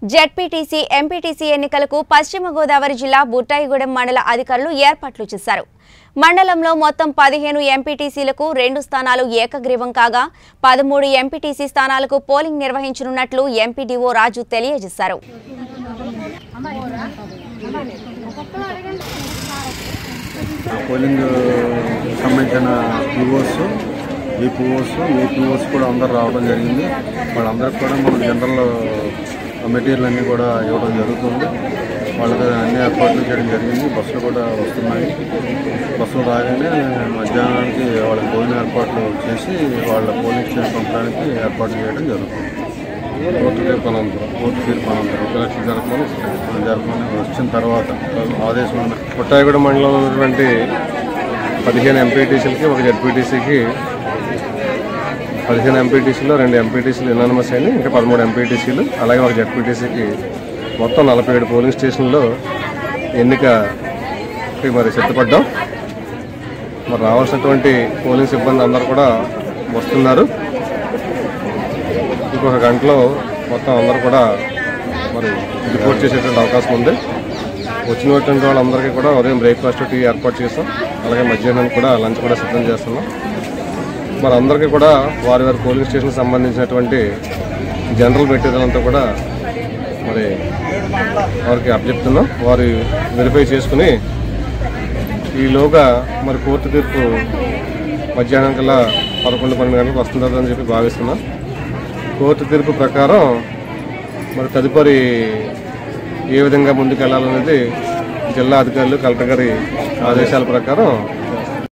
ZPTC MPTC ఎన్నికలకు పశ్చిమ గోదావరి జిల్లా బుట్టాయిగూడెం మండల అధికారులు ఏర్పాట్లు చేశారు మండలంలో మొత్తం పదిహేను ఎంపీటీసీలకు రెండు స్థానాలు ఏకగ్రీవం కాగా పదమూడు ఎంపీటీసీ స్థానాలకు పోలింగ్ నిర్వహించనున్నట్లు ఎంపీడీఓ రాజు తెలియజేశారు పోలింగ్ సంబంధించిన పీఓస్ ఈ పీఓస్ ఈ పీఓస్ కూడా అందరు రావడం జరిగింది వాళ్ళందరికీ కూడా మనం జనరల్ మెటీరియల్ అన్నీ కూడా ఇవ్వడం జరుగుతుంది వాళ్ళకి అన్ని ఏర్పాట్లు చేయడం జరిగింది బస్సులు కూడా వస్తున్నాయి బస్సులు రాగానే మధ్యాహ్నానికి వాళ్ళకి భోజన ఏర్పాట్లు చేసి వాళ్ళ పోలింగ్ స్టేషన్ పంపడానికి ఏర్పాట్లు చేయడం జరుగుతుంది కోర్టు తీర్పు అనంతరం కోర్టు తీర్పు అనంతరం ఎలక్షన్ జరపమని జరపమని వచ్చిన తర్వాత ఆదేశం ఉన్న పుట్టాయిగూడ మండలంలో ఉన్నటువంటి పదిహేను ఎంపీటీసీలకి ఒక జడ్పీటీసీకి పదిహేను ఎంపీటీసీలో రెండు ఎంపీటీసీలు యునానిమస్ అయినాయి ఇంకా పదమూడు ఎంపీటీసీలు అలాగే ఒక జడ్పీటీసీకి మొత్తం నలభై ఏడు పోలింగ్ స్టేషన్లో ఎన్నికకి మరి సిద్ధపడ్డాం మరి రావాల్సినటువంటి పోలింగ్ సిబ్బంది అందరూ కూడా వస్తున్నారు ఇంకొక గంటలో మొత్తం అందరూ కూడా మరి రిపోర్ట్ చేసేటువంటి అవకాశం ఉంది వచ్చినటువంటి వాళ్ళందరికీ కూడా ఉదయం బ్రేక్ఫాస్ట్ టీ ఏర్పాటు చేస్తాం అలాగే మధ్యాహ్నం కూడా లంచ్ కూడా సిద్ధం చేస్తున్నాం మరి అందరికీ కూడా వారి వారి పోలింగ్ స్టేషన్కి సంబంధించినటువంటి జనరల్ మెటీరియల్ అంతా కూడా మరి వారికి అప్పచెప్తున్నాం వారు వెరిఫై చేసుకుని ఈలోగా మరి కోర్టు తీర్పు మధ్యాహ్నం కల్లా పదకొండు పన్నెండు గంటలకు వస్తుందని చెప్పి భావిస్తున్నాం కోర్టు తీర్పు ప్రకారం మరి తదుపరి ఏ విధంగా ముందుకెళ్లాలనేది జిల్లా అధికారులు కలెక్టర్ గారి ఆదేశాల ప్రకారం